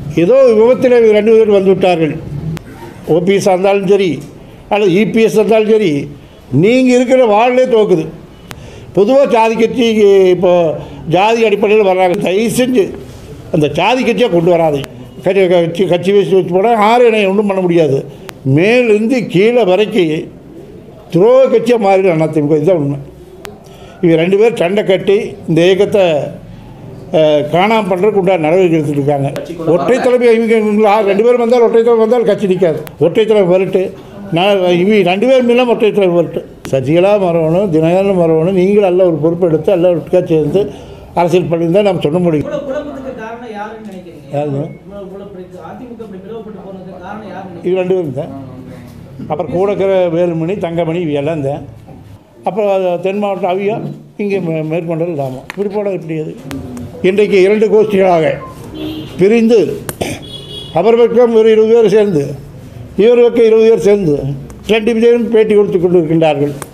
ஏதோ விபத்தில் ரெண்டு பேர் வந்து விட்டார்கள் ஓபிஎஸ் இருந்தாலும் சரி அல்லது இபிஎஸ் இருந்தாலும் சரி நீங்கள் இருக்கிற வாழ்லே தோக்குது பொதுவாக ஜாதி கட்சி இப்போ ஜாதி அடிப்படையில் வர்றாங்க தயவு செஞ்சு அந்த ஜாதி கட்சியாக கொண்டு வராது கட்சி கட்சி கட்சி வச்சு வச்சு போனால் ஆறு இணை ஒன்றும் பண்ண முடியாது மேலிருந்து கீழே வரைக்கும் துரோக கட்சியாக மாறிடும் அதிமுக இதுதான் உண்மை இவங்க ரெண்டு பேர் சண்டை கட்டி இந்த இயக்கத்தை அஹ், காணாம பண்ணுறதுக்கு உண்டான நடவடிக்கை எடுத்துட்டு இருக்காங்க ஒற்றை தலைமை இவங்க இவங்க ஆ- ரெண்டு பேரும் வந்தால் ஒற்றை தலைமை வந்தால் கட்சி நிற்காது ஒற்றை தலைமை வரட்டு நான் இவங்க ரெண்டு பேரும் மீண்டும் ஒற்றை தலைமை வரட்டு சசிகலா மரவணும் தினகரன் மரவணும் நீங்கள் நல்ல ஒரு பொறுப்பு எடுத்து எல்லாம் ஒட்டுக்கா சேர்ந்து அரசியல் பண்ணியிருந்தால் நம்ம சொல்ல முடியும் இவ்வளவு குழப்பத்துக்கு காரணம் யாருன்னு நினைக்கிறீங்க யாருங்க? இவ்வளவு இவ்வளவு இப்படி அதிமுக இப்படி பிளவுபட்டு போனதுக்கு காரணம் யாருன்னு இது ரெண்டு பேரும் தான் அப்புறம் கூட இருக்கிற வேலுமணி தங்கமணி இவ எல்லாம் தான் அப்புறம் அது தென் மாவட்டம் அவியா இங்கே மே- மேற்கொண்டது ராமம் இப்படி போட இப்படி அது இன்றைக்கு இரண்டு கோஷ்டிகளாக பிரிந்து அவர் பக்கம் ஒரு இருபது பேர் சேர்ந்து இவர் பக்கம் இருபது பேர் சேர்ந்து ரெண்டு பேரும் பேட்டி கொடுத்து கொண்டு இருக்கின்றார்கள்